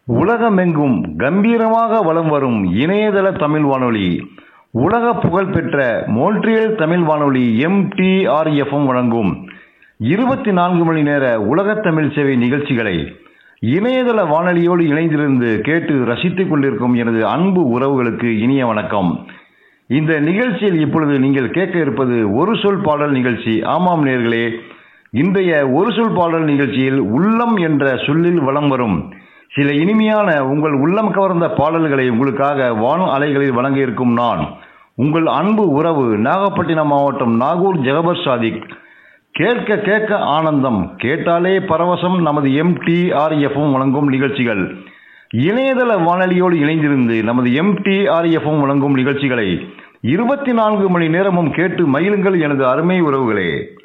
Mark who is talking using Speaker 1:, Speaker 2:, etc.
Speaker 1: உலகமெங்கும் கம்பீரமாக வலம் வரும் இணையதள தமிழ் வானொலி உலக புகழ்பெற்ற மோன்ட்ரியல் தமிழ் வானொலி எம்டிஆர்எஃப்எம் வழங்கும் இருபத்தி நான்கு மணி நேர உலகத் தமிழ் சேவை நிகழ்ச்சிகளை இணையதள வானொலியோடு இணைந்திருந்து கேட்டு ரசித்துக் கொண்டிருக்கும் எனது அன்பு உறவுகளுக்கு இனிய வணக்கம் இந்த நிகழ்ச்சியில் இப்பொழுது நீங்கள் கேட்க இருப்பது ஒரு சொல் பாடல் நிகழ்ச்சி ஆமாம் நேர்களே இன்றைய ஒரு சொல் பாடல் நிகழ்ச்சியில் உள்ளம் என்ற சொல்லில் வலம் வரும் சில இனிமையான உங்கள் உள்ளம் கவர்ந்த பாடல்களை உங்களுக்காக வான் அலைகளில் வழங்க இருக்கும் நான் உங்கள் அன்பு உறவு நாகப்பட்டினம் மாவட்டம் நாகூர் ஜெகபர் சாதிக் கேட்க கேட்க ஆனந்தம் கேட்டாலே பரவசம் நமது எம்டிஆர்எஃப்எம் வழங்கும் நிகழ்ச்சிகள் இணையதள வானொலியோடு இணைந்திருந்து நமது எம்டிஆர்எஃப்எம் வழங்கும் நிகழ்ச்சிகளை இருபத்தி நான்கு மணி நேரமும் கேட்டு மகிழுங்கள் எனது அருமை உறவுகளே